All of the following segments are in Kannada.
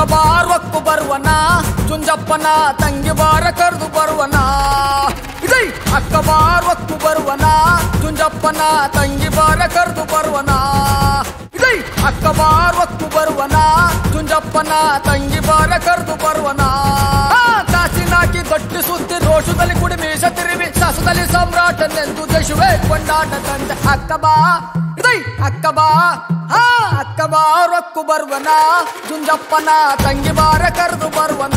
ಬಾರೊಕ್ಕು ಬರುವನ ಚುಂಜಪ್ಪನ ತಂಗಿ ಬಾರ ಕರೆದು ಬರುವನ ಇದೈ ಅಕ್ಕ ಬಾರೊಕ್ಕು ಬರುವನ ಚುಂಜಪ್ಪನ ತಂಗಿ ಬಾರ ಕರೆದು ಬರುವನ ಇದೈ ಅಕ್ಕ ಬಾರೊಕ್ಕು ಬರುವನ ಚುಂಜಪ್ಪನ ತಂಗಿ ಬಾರ ಕರೆದು ಬರುವನ ಆ, ಕಾಸಿನಾಕಿ ಗಟ್ಟಿ ಸುತ್ತಿ ರೋಷದಲ್ಲಿ ಕುಡಿ ಮೀಸ ತಿರುವಿ ಸಸದಲ್ಲಿ ಸಮ್ರಾಟನೆಂದು ದೇಶವೇ ಕೊಂಡಾಟ ತಂದೆ ಅಕ್ಕ ಬಾ ಇದೈ ಅಕ್ಕ ಬಾ ಹಾ ಅಕ್ಕ ಬಾ ರೊಕ್ಕು ಬರುವನ ಜುಂಜಪ್ಪನ ತಂಗಿ ಬಾರ ಕರೆದು ಬರುವನ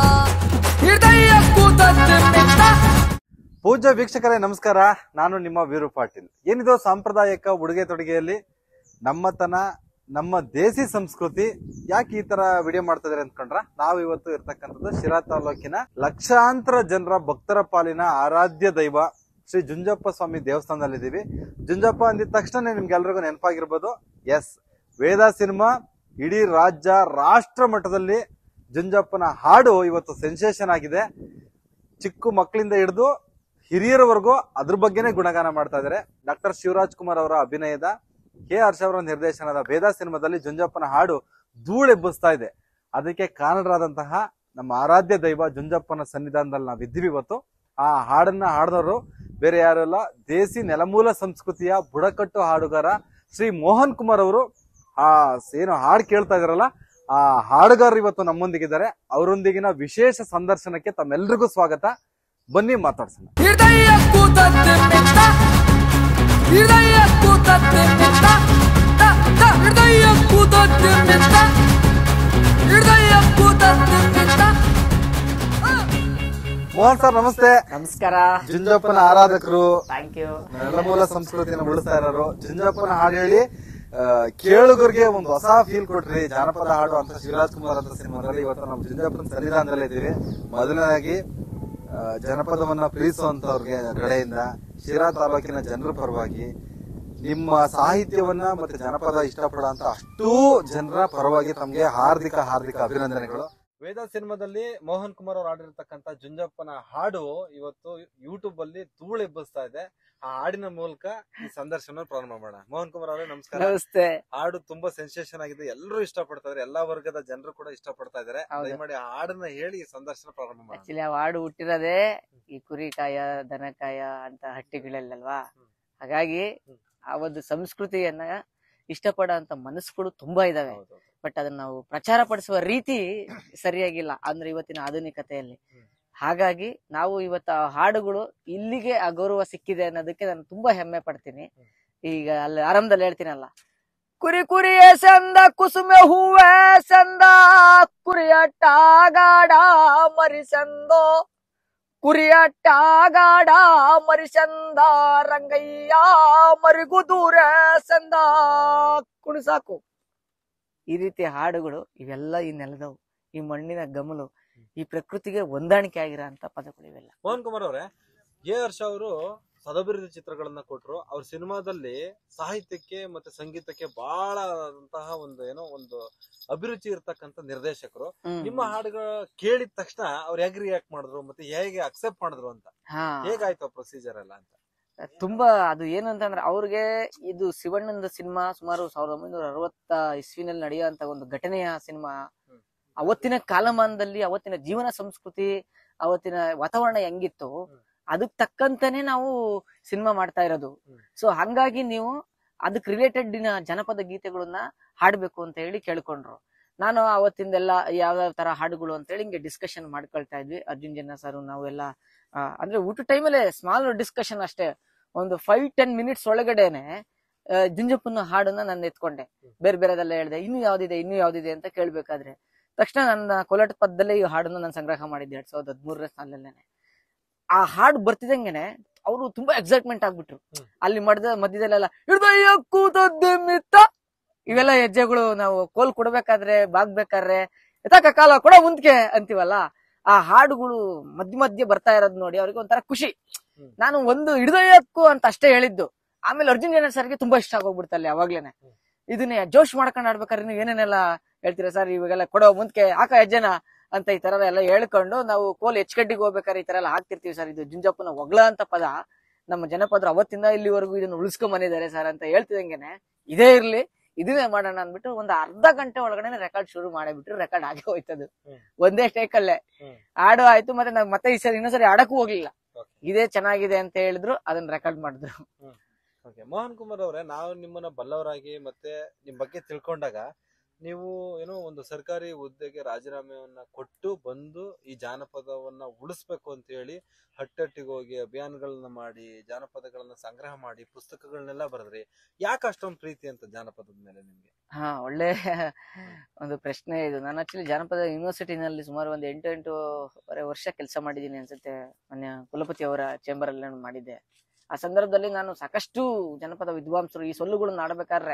ಹೃದಯ ಕೂತದ್ದು ಮಿತ್ತ ಪೂಜ್ಯ ವೀಕ್ಷಕರೇ ನಮಸ್ಕಾರ ನಾನು ನಿಮ್ಮ ವೀರು ಪಾಟೀಲ್ ಏನಿದು ಸಾಂಪ್ರದಾಯಿಕ ಉಡುಗೆ ತೊಡುಗೆಯಲ್ಲಿ ನಮ್ಮತನ ನಮ್ಮ ದೇಸಿ ಸಂಸ್ಕೃತಿ ಯಾಕೆ ಈ ತರ ವಿಡಿಯೋ ಮಾಡ್ತಾ ಇದಾರೆ ಅಂದ್ಕೊಂಡ್ರ ನಾವು ಇವತ್ತು ಇರ್ತಕ್ಕಂಥದ್ದು ಶಿರಾ ತಾಲೂಕಿನ ಲಕ್ಷಾಂತರ ಜನರ ಭಕ್ತರ ಪಾಲಿನ ಆರಾಧ್ಯ ದೈವ ಶ್ರೀ ಜುಂಜಪ್ಪ ಸ್ವಾಮಿ ದೇವಸ್ಥಾನದಲ್ಲಿದ್ದೀವಿ ಜುಂಜಪ್ಪ ಅಂದಿದ ತಕ್ಷಣ ನಿಮ್ಗೆಲ್ರಿಗೂ ನೆನಪಾಗಿರ್ಬೋದು ಎಸ್ ವೇದ ಸಿನಿಮಾ ಇಡೀ ರಾಜ್ಯ ರಾಷ್ಟ್ರ ಮಟ್ಟದಲ್ಲಿ ಜುಂಜಪ್ಪನ ಹಾಡು ಇವತ್ತು ಸೆನ್ಸೇಷನ್ ಆಗಿದೆ ಚಿಕ್ಕ ಮಕ್ಕಳಿಂದ ಹಿಡಿದು ಹಿರಿಯರವರೆಗೂ ಅದ್ರ ಬಗ್ಗೆನೇ ಗುಣಗಾನ ಮಾಡ್ತಾ ಇದ್ದಾರೆ ಡಾಕ್ಟರ್ ಶಿವರಾಜ್ ಕುಮಾರ್ ಅವರ ಅಭಿನಯದ ಕೆ ಹರ್ಷ ಅವರ ನಿರ್ದೇಶನದ ವೇದ ಸಿನಿಮಾದಲ್ಲಿ ಜುಂಜಪ್ಪನ ಹಾಡು ಧೂಳೆಬ್ಬಿಸ್ತಾ ಇದೆ ಅದಕ್ಕೆ ಕಾರಣರಾದಂತಹ ನಮ್ಮ ಆರಾಧ್ಯ ದೈವ ಜುಂಜಪ್ಪನ ಸನ್ನಿಧಾನದಲ್ಲಿ ನಾವು ಇದ್ದೀವಿ ಇವತ್ತು ಆ ಹಾಡನ್ನ ಹಾಡಿದವರು ಬೇರೆ ಯಾರು ಅಲ್ಲ ದೇಸಿ ನೆಲಮೂಲ ಸಂಸ್ಕೃತಿಯ ಬುಡಕಟ್ಟು ಹಾಡುಗಾರ ಶ್ರೀ ಮೋಹನ್ ಕುಮಾರ್ ಅವರು ಆ ಏನು ಹಾಡು ಕೇಳ್ತಾ ಇದಾರಲ್ಲ ಆ ಹಾಡುಗಾರರು ಇವತ್ತು ನಮ್ಮೊಂದಿಗಿದ್ದಾರೆ ಅವರೊಂದಿಗಿನ ವಿಶೇಷ ಸಂದರ್ಶನಕ್ಕೆ ತಮ್ಮೆಲ್ರಿಗೂ ಸ್ವಾಗತ ಬನ್ನಿ ಮಾತಾಡ್ಸೋಣ ಹೃದಯ ಕೂತದ್ದು ಮಿತ್ತ ಹೃದಯ ಕೂತದ್ದು ಮಿತ್ತ ತ, ತ, ಹೃದಯ ಕೂತದ್ದು ಮಿತ್ತ ಹೃದಯ ಕೂತದ್ದು ಮಿತ್ತ ಆ. ಮೋಹನ್ ಸರ್ ನಮಸ್ತೆ ನಮಸ್ಕಾರ ಜುಂಜಪ್ಪನ ಆರಾಧಕರು ಥ್ಯಾಂಕ್ ಯು ನೆಲಮೂಲ ಸಂಸ್ಕೃತಿನ ಉಳಿಸ್ತಾ ಇರೋರು ಜುಂಜಪ್ಪನ ಹಾಡು ಹೇಳಿ ಆ, ಕೇಳುಗರಿಗೆ ಒಂದು ಹೊಸ ಫೀಲ್ ಕೊಟ್ರಿ ಜಾನಪದ ಹಾಡು ಅಂತ ಶಿವರಾಜ್ ಕುಮಾರ್ ಅಂತ ಸಿನಿಮಾದಲ್ಲಿ ಇವತ್ತು ನಮ್ಮ ಜುಂಜಪ್ಪನ ಸನ್ನಿಧಾನದಲ್ಲೇ ಇದ್ದೀವಿ ಮೊದಲನೇದಾಗಿ ಆ, ಜನಪದವನ್ನ ಪ್ರೀತಿಸುವಂತವ್ರಿಗೆ ಕಡೆಯಿಂದ ಶಿರಾ ತಾಲೂಕಿನ ಜನರ ಪರವಾಗಿ ನಿಮ್ಮ ಸಾಹಿತ್ಯವನ್ನ ಮತ್ತೆ ಜನಪದ ಇಷ್ಟಪಡುವಂತ ಅಷ್ಟೂ ಜನರ ಪರವಾಗಿ ತಮ್ಗೆ ಹಾರ್ದಿಕ ಹಾರ್ದಿಕ ಅಭಿನಂದನೆಗಳು ವೇದ ಸಿನಿಮಾದಲ್ಲಿ ಮೋಹನ್ ಕುಮಾರ್ ಅವರು ಆಡಿರ್ತಕ್ಕಂತ ಜುಂಜಪ್ಪನ ಹಾಡು ಇವತ್ತು ಯೂಟ್ಯೂಬ್ ಅಲ್ಲಿ ಧೂಳು ಎಬ್ಬಿಸ್ತಾ ಇದೆ ಆ ಹಾಡಿನ ಮೂಲಕ ಈ ಸಂದರ್ಶನ ಪ್ರಾರಂಭ ಮಾಡೋಣ ಮೋಹನ್ ಕುಮಾರ್ ಅವರೇ ನಮಸ್ಕಾರ ನಮಸ್ತೆ ಹಾಡು ತುಂಬಾ ಸೆನ್ಸೇಷನ್ ಆಗಿದೆ ಎಲ್ಲರೂ ಇಷ್ಟಪಡ್ತಾ ಇದಾರೆ ಎಲ್ಲಾ ವರ್ಗದ ಜನರು ಕೂಡ ಇಷ್ಟಪಡ್ತಾ ಇದಾರೆ ಹೌದು. ದಯಮಾಡಿ ಆ ಹಾಡನ್ನ ಹೇಳಿ ಈ ಸಂದರ್ಶನ ಪ್ರಾರಂಭ ಮಾಡೋಣ ಆಕ್ಚುಲಿ ಆ ಹಾಡು ಹುಟ್ಟಿರೋದೇ ಈ ಕುರಿಕಾಯ ದನಕಾಯ ಅಂತ ಹಟ್ಟಿಗಳಲ್ಲಲ್ವಾ ಹಾಗಾಗಿ ಆ ಒಂದು ಸಂಸ್ಕೃತಿಯನ್ನ ಇಷ್ಟಪಡೋ ಅಂತ ಮನಸ್ಸುಗಳು ತುಂಬಾ ಇದಾವೆ ಹೌದು. ಬಟ್ ಅದನ್ನ ನಾವು ಪ್ರಚಾರ ಪಡಿಸುವ ರೀತಿ ಸರಿಯಾಗಿಲ್ಲ ಅಂದ್ರೆ ಇವತ್ತಿನ ಆಧುನಿಕತೆಯಲ್ಲಿ ಹಾಗಾಗಿ ನಾವು ಇವತ್ತು ಆ ಹಾಡುಗಳು ಇಲ್ಲಿಗೆ ಆ ಗೌರವ ಸಿಕ್ಕಿದೆ ಅನ್ನೋದಕ್ಕೆ ನಾನು ತುಂಬಾ ಹೆಮ್ಮೆ ಪಡ್ತೀನಿ ಈಗ ಅಲ್ಲಿ ಆರಂಭದಲ್ಲಿ ಹೇಳ್ತೀನಲ್ಲ ಕುರಿ ಕುರಿಯ ಸಂದ ಕುಸುಮೆ ಹೂವೆ ಸಂದ ಕುರಿಯಟ್ಟಾಗಾಡ ಮರಿಸಂದೋ ಕುರಿಯಟ್ಟಾಗಾಡ ಮರಿಸಂದ ರಂಗಯ್ಯ ಮರಿಗುದೂರ ಸಂದ ಕುಣಿಸಾಕು ಈ ರೀತಿ ಹಾಡುಗಳು ಇವೆಲ್ಲ ಈ ನೆಲದವು ಈ ಮಣ್ಣಿನ ಗಮಲು ಈ ಪ್ರಕೃತಿಗೆ ಹೊಂದಾಣಿಕೆ ಆಗಿರೋ ಅಂತ ಪದಗಳು ಇವೆಲ್ಲ ಮೋಹನ್ ಕುಮಾರ್ ಅವರೇ ಎ ಹರ್ಷ ಅವರು ಸದಭಿವೃದ್ಧಿ ಚಿತ್ರಗಳನ್ನ ಕೊಟ್ರು ಅವ್ರ ಸಿನಿಮಾದಲ್ಲಿ ಸಾಹಿತ್ಯಕ್ಕೆ ಮತ್ತೆ ಸಂಗೀತಕ್ಕೆ ಬಹಳ ಆದಂತಹ ಒಂದು ಏನೋ ಒಂದು ಅಭಿರುಚಿ ಇರ್ತಕ್ಕಂತ ನಿರ್ದೇಶಕರು ಹ್ಮ್. ನಿಮ್ಮ ಹಾಡುಗಳ ಕೇಳಿದ ತಕ್ಷಣ ಅವ್ರು ಹೇಗೆ ರಿಯಾಕ್ಟ್ ಮಾಡಿದ್ರು ಮತ್ತೆ ಹೇಗೆ ಅಕ್ಸೆಪ್ಟ್ ಮಾಡಿದ್ರು ಅಂತ ಹಾ ಹೇಗಾಯ್ತು ಪ್ರೊಸೀಜರ್ ಎಲ್ಲ ಅಂತ ತುಂಬಾ ಅದು ಏನು ಅಂತಂದ್ರೆ ಅವ್ರಿಗೆ ಇದು ಶಿವಣ್ಣಂದ ಸಿನಿಮಾ ಸುಮಾರು ಸಾವಿರದ ಒಂಬೈನೂರ ಅರವತ್ತ ಇಸ್ವಿನಲ್ಲಿ ನಡೆಯುವಂತ ಒಂದು ಘಟನೆಯ ಸಿನಿಮಾ ಹ್ಮ್. ಅವತ್ತಿನ ಕಾಲಮಾನದಲ್ಲಿ ಅವತ್ತಿನ ಜೀವನ ಸಂಸ್ಕೃತಿ ಅವತ್ತಿನ ವಾತಾವರಣ ಹೆಂಗಿತ್ತು ಹ್ಮ್. ಅದಕ್ ತಕ್ಕಂತಾನೆ ನಾವು ಸಿನಿಮಾ ಮಾಡ್ತಾ ಇರೋದು ಹ್ಮ್. ಸೊ ಹಂಗಾಗಿ ನೀವು ಅದಕ್ ರಿಲೇಟೆಡ್ ಜನಪದ ಗೀತೆಗಳನ್ನ ಹಾಡ್ಬೇಕು ಅಂತ ಹೇಳಿ ಕೇಳ್ಕೊಂಡ್ರು ನಾನು ಅವತ್ತಿಂದೆಲ್ಲ ಯಾವ ತರ ಹಾಡುಗಳು ಅಂತ ಹೇಳಿ ಹಿಂಗೆ ಡಿಸ್ಕಷನ್ ಮಾಡ್ಕೊಳ್ತಾ ಇದ್ವಿ ಅರ್ಜುನ್ ಜನ್ನ ಸರ್ ನಾವೆಲ್ಲ ಆ, ಅಂದ್ರೆ ಊಟ ಟೈಮಲ್ಲೇ ಸ್ಮಾಲ್ ಡಿಸ್ಕಷನ್ ಅಷ್ಟೇ ಒಂದು ಫೈವ್ ಟೆನ್ ಮಿನಿಟ್ಸ್ ಒಳಗಡೆನೆ ಆ, ಜುಂಜಪ್ಪನ ಹಾಡನ್ನ ನಾನು ಎತ್ಕೊಂಡೆ ಬೇರೆ ಬೇರೆದೆಲ್ಲ ಹೇಳ್ದೆ ಇನ್ನು ಯಾವ್ದಿದೆ ಇನ್ನು ಯಾವ್ದಿದೆ ಅಂತ ಕೇಳ್ಬೇಕಾದ್ರೆ ತಕ್ಷಣ ನನ್ನ ಕೋಲಾಟ ಪದದಲ್ಲೇ ಈ ಹಾಡನ್ನ ನಾನು ಸಂಗ್ರಹ ಮಾಡಿದ್ದೆ ಎರಡ್ ಸಾವಿರದ ಹದಿಮೂರರ ಸಾಲಲ್ಲೇನೆ ಆ ಹಾಡು ಬರ್ತಿದಂಗೆನೆ ಅವರು ತುಂಬಾ ಎಕ್ಸೈಟ್ಮೆಂಟ್ ಆಗ್ಬಿಟ್ರು ಹ್ಮ್. ಅಲ್ಲಿ ಮಡ್ದ ಮಧ್ಯದಲ್ಲೆಲ್ಲ ಹೃದಯ ಕೂತದ್ದೆ ಮಿತ್ತ ಇವೆಲ್ಲ ಹೆಜ್ಜೆಗಳು ನಾವು ಕೋಲ್ ಕೊಡ್ಬೇಕಾದ್ರೆ ಬಾಗ್ಬೇಕಾದ್ರೆ ಎತ್ತಾಕ ಕಾಲ ಕೊಡ ಮುಂದ್ಕೆ ಅಂತೀವಲ್ಲ ಆ ಹಾಡುಗಳು ಮಧ್ಯ ಮಧ್ಯೆ ಬರ್ತಾ ಇರೋದ್ ನೋಡಿ ಅವ್ರಿಗೆ ಒಂಥರ ಖುಷಿ ಹ್ಮ್. ನಾನು ಒಂದು ಹಿಡಿದೋಯಕ್ಕೂ ಅಂತ ಅಷ್ಟೇ ಹೇಳಿದ್ದು ಆಮೇಲೆ ಅರ್ಜುನ್ ಜನ ಸರ್ಗೆ ತುಂಬಾ ಇಷ್ಟ ಆಗೋಗ್ಬಿಡ್ತಲ್ಲಿ ಅವಾಗ್ಲೇನೆ ಇದನ್ನೇ ಜೋಶ್ ಮಾಡ್ಕೊಂಡು ಆಡ್ಬೇಕಾದ್ರೆ ನೀವು ಏನೇನೆಲ್ಲ ಹೇಳ್ತೀರಾ ಸರ್ ಇವಾಗೆಲ್ಲ ಕೊಡೋ ಮುಂದ್ಕೆ ಹಾಕ ಹೆಜ್ಜೆನ ಅಂತ ಈ ತರ ಎಲ್ಲ ಹೇಳ್ಕೊಂಡು ನಾವು ಕೋಲ್ ಎಚ್ಕಡ್ಡಿಗೆ ಹೋಗ್ಬೇಕಾದ್ರೆ ಈ ತರ ಎಲ್ಲ ಹಾಕ್ತಿರ್ತೀವಿ ಸರ್ ಇದು ಜುಂಜಪ್ಪನ ಒಗ್ಲ ಅಂತ ಪದ ನಮ್ಮ ಜನಪದರು ಅವತ್ತಿಂದ ಇಲ್ಲಿವರೆಗೂ ಇದನ್ನ ಉಳಿಸ್ಕೊಂಡ್ ಬಂದಿದ್ದಾರೆ ಸರ್ ಅಂತ ಹೇಳ್ತಿದಂಗೆನೆ ಇದೇ ಇರ್ಲಿ ಇದನ್ನೇ ಮಾಡೋಣ ಅಂದ್ಬಿಟ್ಟು ಒಂದು ಅರ್ಧ ಗಂಟೆ ಒಳಗಡೆ ರೆಕಾರ್ಡ್ ಶುರು ಮಾಡಿಬಿಟ್ರು ರೆಕಾರ್ಡ್ ಆಗಿ ಹೋಯ್ತದು ಹ್ಮ್. ಒಂದೇ ಟೇಕಲ್ಲೇ ಹ್ಮ್. ಹಾಡು ಆಯ್ತು ಮತ್ತೆ ನಾವ್ ಮತ್ತೆ ಈ ಸರಿ ಇನ್ನೊಂದ್ಸರಿ ಆಡಕ್ಕೂ ಹೋಗ್ಲಿಲ್ಲ Okay. ಇದೇ ಚೆನ್ನಾಗಿದೆ ಅಂತ ಹೇಳಿದ್ರು ಅದನ್ನ ರೆಕಾರ್ಡ್ ಮಾಡಿದ್ರು ಓಕೆ ಮೋಹನ್ ಕುಮಾರ್ ಅವರೇ ನಾವು ನಿಮ್ಮನ್ನ ಬಲ್ಲವರಾಗಿ ಮತ್ತೆ ನಿಮ್ ಬಗ್ಗೆ ತಿಳ್ಕೊಂಡಾಗ ನೀವು ಏನೋ ಒಂದು ಸರ್ಕಾರಿ ಹುದ್ದೆಗೆ ರಾಜೀನಾಮೆಯನ್ನ ಕೊಟ್ಟು ಬಂದು ಈ ಜಾನಪದವನ್ನ ಉಳಿಸ್ಬೇಕು ಅಂತ ಹೇಳಿ ಹಟ್ಟಟ್ಟಿಗೆ ಹೋಗಿ ಅಭಿಯಾನಗಳನ್ನ ಮಾಡಿ ಜಾನಪದಗಳನ್ನ ಸಂಗ್ರಹ ಮಾಡಿ ಪುಸ್ತಕಗಳನ್ನೆಲ್ಲ ಬರೆದ್ರಿ ಯಾಕೆ ಅಷ್ಟೊಂದು ಪ್ರೀತಿ ಅಂತ ಜಾನಪದದ ಮೇಲೆ ನಿಮ್ಗೆ ಹಾ ಒಳ್ಳೆ ಒಂದು ಪ್ರಶ್ನೆ ಇದು ನಾನು ಆಕ್ಚುಲಿ ಜಾನಪದ ಯೂನಿವರ್ಸಿಟಿನಲ್ಲಿ ಸುಮಾರು ಒಂದು ಎಂಟು ಎಂಟೂವರೆ ವರ್ಷ ಕೆಲಸ ಮಾಡಿದ್ದೀನಿ ಅನ್ಸುತ್ತೆ ಮಾನ್ಯ ಕುಲಪತಿ ಅವರ ಚೇಂಬರ್ ಅಲ್ಲಿ ನಾನು ಮಾಡಿದ್ದೆ ಆ ಸಂದರ್ಭದಲ್ಲಿ ನಾನು ಸಾಕಷ್ಟು ಜನಪದ ವಿದ್ವಾಂಸರು ಈ ಸೊಲ್ಲುಗಳನ್ನ ಆಡ್ಬೇಕಾದ್ರೆ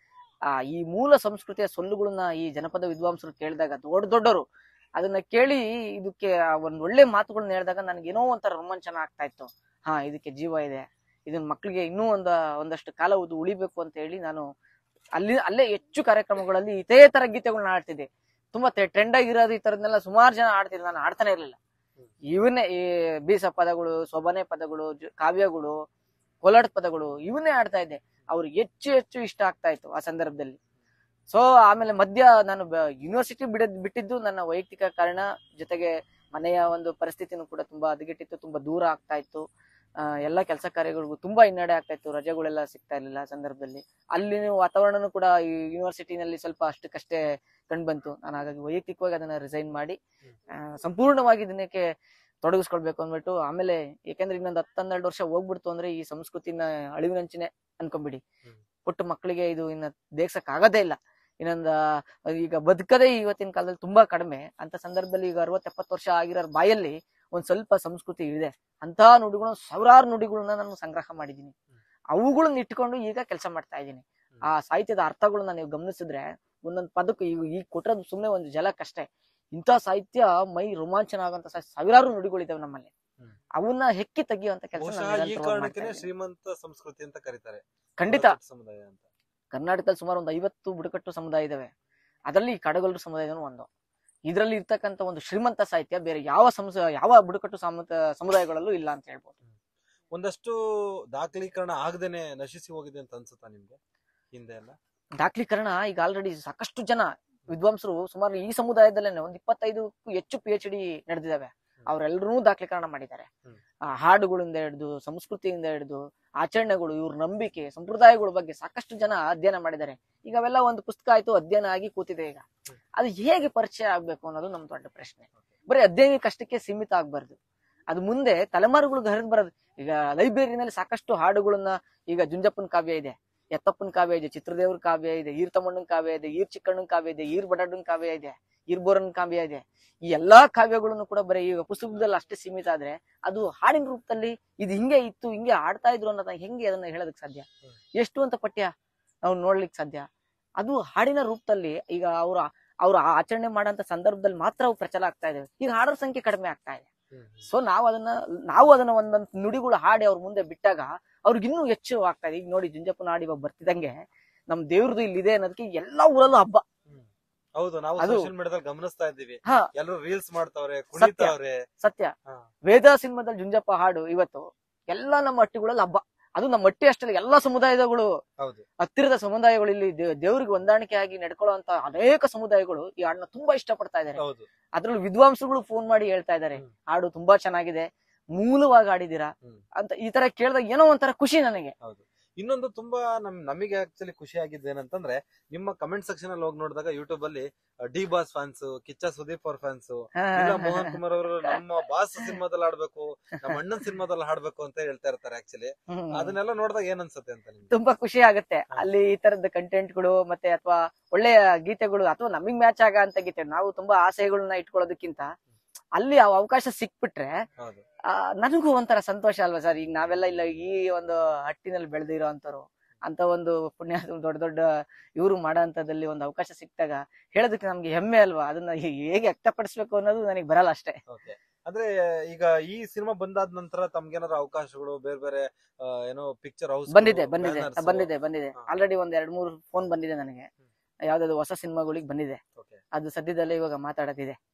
ಆ ಈ ಮೂಲ ಸಂಸ್ಕೃತಿಯ ಸೊಲ್ಲುಗಳನ್ನ ಈ ಜನಪದ ವಿದ್ವಾಂಸರು ಕೇಳಿದಾಗ ದೊಡ್ಡ ದೊಡ್ಡವರು ಅದನ್ನ ಕೇಳಿ ಇದಕ್ಕೆ ಆ ಒಂದ್ ಒಳ್ಳೆ ಮಾತುಗಳನ್ನ ಹೇಳಿದಾಗ ನನಗೆ ಏನೋ ಒಂಥರ ರೋಮಾಂಚನ ಆಗ್ತಾ ಇತ್ತು ಹಾ ಇದಕ್ಕೆ ಜೀವ ಇದೆ ಇದನ್ನ ಮಕ್ಕಳಿಗೆ ಇನ್ನೂ ಒಂದ ಒಂದಷ್ಟು ಕಾಲ ಉದು ಉಳಿಬೇಕು ಅಂತ ಹೇಳಿ ನಾನು ಅಲ್ಲಿ ಅಲ್ಲೇ ಹೆಚ್ಚು ಕಾರ್ಯಕ್ರಮಗಳಲ್ಲಿ ಇದೇ ತರ ಗೀತೆಗಳನ್ನ ಆಡ್ತಿದ್ದೆ ತುಂಬಾ ಟ್ರೆಂಡ್ ಆಗಿರೋದು ಈ ತರದ್ನೆಲ್ಲ ಸುಮಾರು ಜನ ಆಡ್ತಿದ್ರು ನಾನು ಆಡ್ತಾನೆ ಇರ್ಲಿಲ್ಲ ಇವನ್ನೇ ಈ ಬೀಸ ಪದಗಳು ಸೊಬನೆ ಪದಗಳು ಜ- ಕಾವ್ಯಗಳು ಕೋಲಾಟ ಪದಗಳು ಇವನ್ನೇ ಆಡ್ತಾ ಇದ್ದೆ ಅವ್ರಿಗೆ ಹೆಚ್ಚು ಹೆಚ್ಚು ಇಷ್ಟ ಆಗ್ತಾ ಇತ್ತು ಆ ಸಂದರ್ಭದಲ್ಲಿ ಸೊ ಆಮೇಲೆ ಮಧ್ಯ ನಾನು ಯೂನಿವರ್ಸಿಟಿ ಬಿಡ ಬಿಟ್ಟಿದ್ದು ನನ್ನ ವೈಯಕ್ತಿಕ ಕಾರಣ ಜೊತೆಗೆ ಮನೆಯ ಒಂದು ಪರಿಸ್ಥಿತಿನೂ ಕೂಡ ತುಂಬಾ ಹದಗೆಟ್ಟಿತ್ತು ತುಂಬಾ ದೂರ ಆಗ್ತಾ ಇತ್ತು ಆ, ಎಲ್ಲ ಕೆಲಸ ಕಾರ್ಯಗಳಿಗೂ ತುಂಬಾ ಹಿನ್ನಡೆ ಆಗ್ತಾ ಇತ್ತು ರಜೆಗಳೆಲ್ಲ ಸಿಗ್ತಾ ಇರ್ಲಿಲ್ಲ ಆ ಸಂದರ್ಭದಲ್ಲಿ ಅಲ್ಲಿನ ವಾತಾವರಣನೂ ಕೂಡ ಈ ಯೂನಿವರ್ಸಿಟಿನಲ್ಲಿ ಸ್ವಲ್ಪ ಅಷ್ಟಕ್ಕಷ್ಟೇ ಕಂಡು ಬಂತು ನಾನು ಹಾಗಾಗಿ ವೈಯಕ್ತಿಕವಾಗಿ ಅದನ್ನ ರಿಸೈನ್ ಮಾಡಿ ಆ, ಸಂಪೂರ್ಣವಾಗಿ ದಿನಕ್ಕೆ ತೊಡಗಿಸ್ಕೊಳ್ಬೇಕು ಅಂದ್ಬಿಟ್ಟು ಆಮೇಲೆ ಯಾಕಂದ್ರೆ ಇನ್ನೊಂದು ಹತ್ತನ್ನೆರಡು ವರ್ಷ ಹೋಗ್ಬಿಡ್ತು ಅಂದ್ರೆ ಈ ಸಂಸ್ಕೃತಿನ ಅಳಿವಿನಂಚಿನೇ ಅನ್ಕೊಂಬಿಡಿ ಹ್ಮ್. ಪುಟ್ಟ ಮಕ್ಕಳಿಗೆ ಇದು ಇನ್ನ ದೇಗ್ಸಕ್ ಆಗದೇ ಇಲ್ಲ ಇನ್ನೊಂದ ಈಗ ಬದುಕದೇ ಇವತ್ತಿನ ಕಾಲದಲ್ಲಿ ತುಂಬಾ ಕಡಿಮೆ ಅಂತ ಸಂದರ್ಭದಲ್ಲಿ ಈಗ ಅರವತ್ ಎಪ್ಪತ್ತು ವರ್ಷ ಆಗಿರೋ ಬಾಯಲ್ಲಿ ಒಂದ್ ಸ್ವಲ್ಪ ಸಂಸ್ಕೃತಿ ಇದೆ ಅಂತ ನುಡಿಗಳು ಸಾವಿರಾರು ನುಡಿಗಳನ್ನ ನಾನು ಸಂಗ್ರಹ ಮಾಡಿದ್ದೀನಿ ಅವುಗಳನ್ನ ಇಟ್ಕೊಂಡು ಈಗ ಕೆಲಸ ಮಾಡ್ತಾ ಇದ್ದೀನಿ ಆ ಸಾಹಿತ್ಯದ ಅರ್ಥಗಳನ್ನ ನೀವು ಗಮನಿಸಿದ್ರೆ ಒಂದೊಂದು ಪದಕ್ಕೂ ಈಗ ಈಗ ಕೊಟ್ಟಿರೋದು ಸುಮ್ಮನೆ ಒಂದು ಜಲಕ್ಕಷ್ಟೇ ಇಂಥ ಸಾಹಿತ್ಯ ಮೈ ರೋಮಾಂಚನ ಆಗುವಂತ ಸಾ- ಸಾವಿರಾರು ನುಡಿಗಳಿದಾವೆ ನಮ್ಮಲ್ಲಿ ಹ್ಮ್. ಅವನ್ನ ಹೆಕ್ಕಿ ತೆಗೆಯುವಂತ ಕೆಲಸ ಬಹುಶಃ ಈ ಕಾರಣಕ್ಕೆ ಶ್ರೀಮಂತ ಸಂಸ್ಕೃತಿ ಅಂತ ಕರೀತಾರೆ ಖಂಡಿತ ಬುಡಕಟ್ಟು ಸಮುದಾಯ ಅಂತ ಕರ್ನಾಟಕದಲ್ಲಿ ಸುಮಾರು ಒಂದು ಐವತ್ತು ಬುಡಕಟ್ಟು ಸಮುದಾಯ ಇದಾವೆ ಅದರಲ್ಲಿ ಈ ಕಡಗಲ್ರು ಸಮುದಾಯನೂ ಒಂದು ಇದರಲ್ಲಿ ಇರ್ತಕ್ಕಂಥ ಒಂದು ಶ್ರೀಮಂತ ಸಾಹಿತ್ಯ ಬೇರೆ ಯಾವ ಸಮುಸ ಯಾವ ಬುಡಕಟ್ಟು ಸಮುದ ಸಮುದಾಯಗಳಲ್ಲೂ ಇಲ್ಲ ಅಂತ ಹೇಳ್ಬೋದು ಒಂದಷ್ಟು ದಾಖಲೀಕರಣ ಆಗದೇನೆ ನಶಿಸಿ ಹೋಗಿದೆ ಅಂತ ಅನ್ಸುತ್ತಾ ನಿಮ್ಗೆ ಹಿಂದೆ ಎಲ್ಲ ದಾಖಲೀಕರಣ ಈಗ ಆಲ್ರೆಡಿ ಸಾಕಷ್ಟು ಜನ ವಿದ್ವಾಂಸರು ಸುಮಾರು ಈ ಸಮುದಾಯದಲ್ಲೇನೆ ಒಂದು ಇಪ್ಪತ್ತೈದಕ್ಕೂ ಹೆಚ್ಚು ಪಿ ಎಚ್ ಡಿ ನಡೆದಿದ್ದಾವೆ ಅವರೆಲ್ಲರೂ ದಾಖಲೀಕರಣ ಮಾಡಿದ್ದಾರೆ ಹ್ಮ್. ಆ ಹಾಡುಗಳಿಂದ ಹಿಡಿದು ಸಂಸ್ಕೃತಿಯಿಂದ ಹಿಡಿದು ಆಚರಣೆಗಳು ಇವ್ರ ನಂಬಿಕೆ ಸಂಪ್ರದಾಯಗಳ ಬಗ್ಗೆ ಸಾಕಷ್ಟು ಜನ ಅಧ್ಯಯನ ಮಾಡಿದ್ದಾರೆ ಈಗ ಅವೆಲ್ಲ ಒಂದು ಪುಸ್ತಕ ಆಯ್ತು ಅಧ್ಯಯನ ಆಗಿ ಕೂತಿದೆ ಈಗ ಹ್ಮ್. ಅದು ಹೇಗೆ ಪರಿಚಯ ಆಗ್ಬೇಕು ಅನ್ನೋದು ನಮ್ ದೊಡ್ಡ ಪ್ರಶ್ನೆ ಬರೀ ಅಧ್ಯಯನಕ್ಕಷ್ಟಕ್ಕೆ ಸೀಮಿತ ಆಗ್ಬಾರ್ದು ಅದು ಮುಂದೆ ತಲೆಮಾರುಗಳಿಗೆ ಹರಿದು ಬರೋದು ಈಗ ಲೈಬ್ರರಿನಲ್ಲಿ ಸಾಕಷ್ಟು ಹಾಡುಗಳನ್ನ ಈಗ ಜುಂಜಪ್ಪನ ಕಾವ್ಯ ಇದೆ ಎತ್ತಪ್ಪನ ಕಾವ್ಯ ಇದೆ ಚಿತ್ರದೇವ್ರ ಕಾವ್ಯ ಇದೆ ಈರ್ ತಮ್ಮಣ್ಣನ ಕಾವ್ಯ ಇದೆ ಈರ್ ಚಿಕ್ಕಣ್ಣನ ಕಾವ್ಯ ಇದೆ ಈರ್ ಬಡಣ್ಣನ ಕಾವ್ಯ ಇದೆ ಈರ್ ಬೋರನ್ ಕಾವ್ಯ ಇದೆ ಈ ಎಲ್ಲಾ ಕಾವ್ಯಗಳನ್ನು ಕೂಡ ಬರೀ ಈಗ ಪುಸ್ತಕದಲ್ಲಿ ಅಷ್ಟೇ ಸೀಮಿತ ಆದ್ರೆ ಅದು ಹಾಡಿನ ರೂಪದಲ್ಲಿ ಇದು ಹಿಂಗೆ ಇತ್ತು ಹಿಂಗೆ ಆಡ್ತಾ ಇದ್ರು ಅನ್ನೋದನ್ನ ಹೆಂಗೆ ಅದನ್ನ ಹೇಳೋದಕ್ ಸಾಧ್ಯ ಹ್ಮ್. ಎಷ್ಟು ಅಂತ ಪಠ್ಯ ನಾವು ನೋಡ್ಲಿಕ್ಕೆ ಸಾಧ್ಯ ಅದು ಹಾಡಿನ ರೂಪದಲ್ಲಿ ಈಗ ಅವ್ರ ಅವ್ರ ಆಚರಣೆ ಮಾಡಂತ ಸಂದರ್ಭದಲ್ಲಿ ಮಾತ್ರ ಅವು ಪ್ರಚಾರ ಆಗ್ತಾ ಇದಾವೆ ಈಗ ಹಾಡೋರ್ ಸಂಖ್ಯೆ ಕಡಿಮೆ ಆಗ್ತಾ ಇದೆ ಸೊ ನಾವು ಅದನ್ನ ನಾವು ಅದನ್ನ ಒಂದೊಂದ್ ನುಡಿಗಳು ಹಾಡಿ ಅವ್ರ ಮುಂದೆ ಬಿಟ್ಟಾಗ ಅವ್ರಿಗೆ ಇನ್ನೂ ಹೆಚ್ಚು ಆಗ್ತಾ ಇದೆ ಈಗ ನೋಡಿ ಜುಂಜಪ್ಪನ ಹಾಡಿ ಇವಾಗ ಬರ್ತಿದಂಗೆ ನಮ್ ದೇವ್ರದ್ದು ಇಲ್ಲಿದೆ ಅನ್ನೋದಕ್ಕೆ ಎಲ್ಲಾ ಊರಲ್ಲೂ ಹಬ್ಬ ಹ್ಮ್. ಹೌದು ನಾವು ಅದು- ಸೋಷಿಯಲ್ ಮೀಡಿಯಾದಲ್ಲಿ ಗಮನಿಸ್ತಾ ಇದ್ದೀವಿ ಹಾ ಎಲ್ಲರೂ ರೀಲ್ಸ್ ಮಾಡ್ತಾವ್ರೆ ಕುಣಿತಾವ್ರೆ ಸತ್ಯ ಹಾ. ವೇದ ಸಿನಿಮಾದಲ್ಲಿ ಜುಂಜಪ್ಪ ಹಾಡು ಇವತ್ತು ಎಲ್ಲಾ ನಮ್ಮ ಹಟ್ಟಿಗಳಲ್ಲಿ ಹಬ್ಬ ಅದು ನಮ್ಮ ಹಟ್ಟಿ ಅಷ್ಟೇ ಎಲ್ಲಾ ಸಮುದಾಯದಗಳು ಹೌದು ಹತ್ತಿರದ ಸಮುದಾಯಗಳು ಇಲ್ಲಿ ದೇ- ದೇವ್ರಿಗೆ ಹೊಂದಾಣಿಕೆ ಆಗಿ ನಡ್ಕೊಳ್ಳುವಂತ ಅನೇಕ ಸಮುದಾಯಗಳು ಈ ಹಾಡನ್ನ ತುಂಬಾ ಇಷ್ಟಪಡ್ತಾ ಇದ್ದಾರೆ ಹೌದು ಅದ್ರಲ್ಲಿ ವಿದ್ವಾಂಸಗಳು ಫೋನ್ ಮಾಡಿ ಹೇಳ್ತಾ ಇದ್ದಾರೆ ಹ್ಮ್. ಹಾಡು ತುಂಬಾ ಚೆನ್ನಾಗಿದೆ ಮೂಲವಾಗಿ ಆಡಿದೀರಾ ಹ್ಮ್. ಅಂತ ಈ ತರ ಕೇಳಿದಾಗ ಏನೋ ಒಂಥರ ಖುಷಿ ನನಗೆ ಹೌದು ಇನ್ನೊಂದು ತುಂಬಾ ನಮ್ ನಮಗೆ ಆಕ್ಚುಲಿ ಖುಷಿ ಆಗಿದ್ದು ಏನಂತಂದ್ರೆ ನಿಮ್ಮ ಕಮೆಂಟ್ ಸೆಕ್ಷನ್ ಅಲ್ಲಿ ಹೋಗಿ ನೋಡಿದಾಗ ಯೂಟ್ಯೂಬ್ ಅಲ್ಲಿ D boss fans Kichcha Sudeep ಅವ್ರ ಫ್ಯಾನ್ಸ್ ಇಲ್ಲ ಮೋಹನ್ ಕುಮಾರ್ ಅವರು ನಮ್ಮ ಬಾಸ್ ಸಿನಿಮಾದಲ್ಲಿ ಆಡ್ಬೇಕು ನಮ್ಮ ಅಣ್ಣನ ಸಿನಿಮಾದಲ್ಲಿ ಹಾಡ್ಬೇಕು ಅಂತ ಹೇಳ್ತಾ ಇರ್ತಾರೆ ಆಕ್ಚುಲಿ ಹ್ಮ್. ಅದನ್ನೆಲ್ಲ ನೋಡಿದಾಗ ಏನ್ ಅನ್ಸುತ್ತೆ ಅಂತ ನಿಮ್ಗೆ ತುಂಬಾ ಖುಷಿ ಆಗುತ್ತೆ ಅಲ್ಲಿ ಈ ತರದ ಕಂಟೆಂಟ್ಗಳು ಮತ್ತೆ ಅಥವಾ ಒಳ್ಳೆಯ ಗೀತೆಗಳು ಅಥವಾ ನಮಗ್ ಮ್ಯಾಚ್ ಆಗ ಅಂತ ಗೀತೆ ನಾವು ತುಂಬಾ ಆಸೆಗಳನ್ನ ಇಟ್ಕೊಳ್ಳೋದಕ್ಕಿಂತ ಅಲ್ಲಿ ಆ ಅವಕಾಶ ಸಿಕ್ಬಿಟ್ರೆ ಹೌದು ಆ, ನನಗೂ ಒಂಥರ ಸಂತೋಷ ಅಲ್ವಾ ಸರ್ ಈಗ ನಾವೆಲ್ಲ ಇಲ್ಲ ಈ ಒಂದು ಹಟ್ಟಿನಲ್ಲಿ ಬೆಳೆದಿರೋ ಅಂತವ್ರು ಅಂತ ಒಂದು ಪುಣ್ಯ ದೊಡ್ಡ ದೊಡ್ಡ ಇವರು ಮಾಡೋ ಅಂತದಲ್ಲಿ ಒಂದು ಅವಕಾಶ ಸಿಕ್ತಾಗ ಹೇಳೋದಕ್ಕೆ ನಮ್ಗೆ ಹೆಮ್ಮೆ ಅಲ್ವಾ ಅದನ್ನ ಹೇಗೆ ವ್ಯಕ್ತಪಡಿಸ್ಬೇಕು ಅನ್ನೋದು ನನಗೆ ಬರಲ್ಲ ಅಷ್ಟೇ ಓಕೆ ಅಂದ್ರೆ ಈಗ ಈ ಸಿನಿಮಾ ಬಂದಾದ ನಂತರ ತಮ್ಗೇನಾದ್ರು ಅವಕಾಶಗಳು ಬೇರೆ ಬೇರೆ ಆ, ಏನೋ ಪಿಕ್ಚರ್ ಹೌಸ್ ಬಂದಿದೆ ಬಂದಿದೆ ಬಂದಿದೆ ಬಂದಿದೆ ಹಾ. ಆಲ್ರೆಡಿ ಒಂದ್ ಎರಡ್ ಮೂರು ಫೋನ್ ಬಂದಿದೆ ನನಗೆ ಯಾವ್ದಾದ್ರು ಹೊಸ ಸಿನಿಮಾಗಳಿಗೆ ಬಂದಿದೆ ಅದು ಸದ್ಯದಲ್ಲೇ ಇವಾಗ ಮಾತಾಡೋದಿದೆ